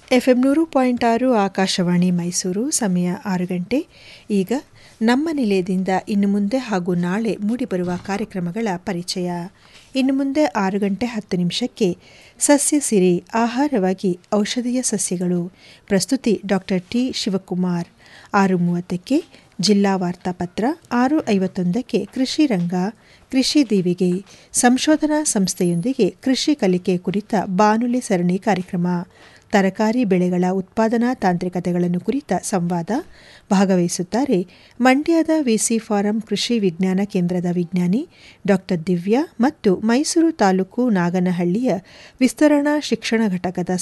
FM ನೂರು point ಆರು ಆಕಾಶವಾಣಿ ಮೈಸೂರು ಸಮಯ ಆರು ಗಂಟೆ ಈಗ ನಮ್ಮ ನಿಲಯದಿಂದ ಇನ್ನು ಮುಂದೆ ಹಾಗೂ ನಾಳೆ ಮೂಡಿಬರುವ ಕಾರ್ಯಕ್ರಮಗಳ ಪರಿಚಯ ಇನ್ನು ಮುಂದೆ ಆರು ಗಂಟೆ ಹತ್ತು ನಿಮಿಷಕ್ಕೆ ಸಸ್ಯ ಸಿರಿ ಆಹಾರವಾಗಿ ಔಷಧೀಯ ಸಸ್ಯಗಳು ಪ್ರಸ್ತುತಿ ಡಾಕ್ಟರ್ ಟಿ ಶಿವಕುಮಾರ್ ಆರು ಮೂವತ್ತಕ್ಕೆ ಜಿಲ್ಲಾ ವಾರ್ತಾಪತ್ರ ಆರು ಐವತ್ತೊಂದಕ್ಕೆ ಕೃಷಿ ರಂಗ ಕೃಷಿ ದೀವಿಗೆ ಸಂಶೋಧನಾ ಸಂಸ್ಥೆಯೊಂದಿಗೆ ಕೃಷಿ ಕಲಿಕೆ ಕುರಿತ ಬಾನುಲಿ ಸರಣಿ ಕಾರ್ಯಕ್ರಮ ತರಕಾರಿ ಬೆಳೆಗಳ ಉತ್ಪಾದನಾ ತಾಂತ್ರಿಕತೆಗಳನ್ನು ಕುರಿತ ಸಂವಾದ ಭಾಗವಹಿಸುತ್ತಾರೆ ಮಂಡ್ಯದ ವಿಸಿ ಫಾರಂ ಕೃಷಿ ವಿಜ್ಞಾನ ಕೇಂದ್ರದ ವಿಜ್ಞಾನಿ ಡಾಕ್ಟರ್ ದಿವ್ಯಾ ಮತ್ತು ಮೈಸೂರು ತಾಲೂಕು ನಾಗನಹಳ್ಳಿಯ ವಿಸ್ತರಣಾ ಶಿಕ್ಷಣ ಘಟಕದ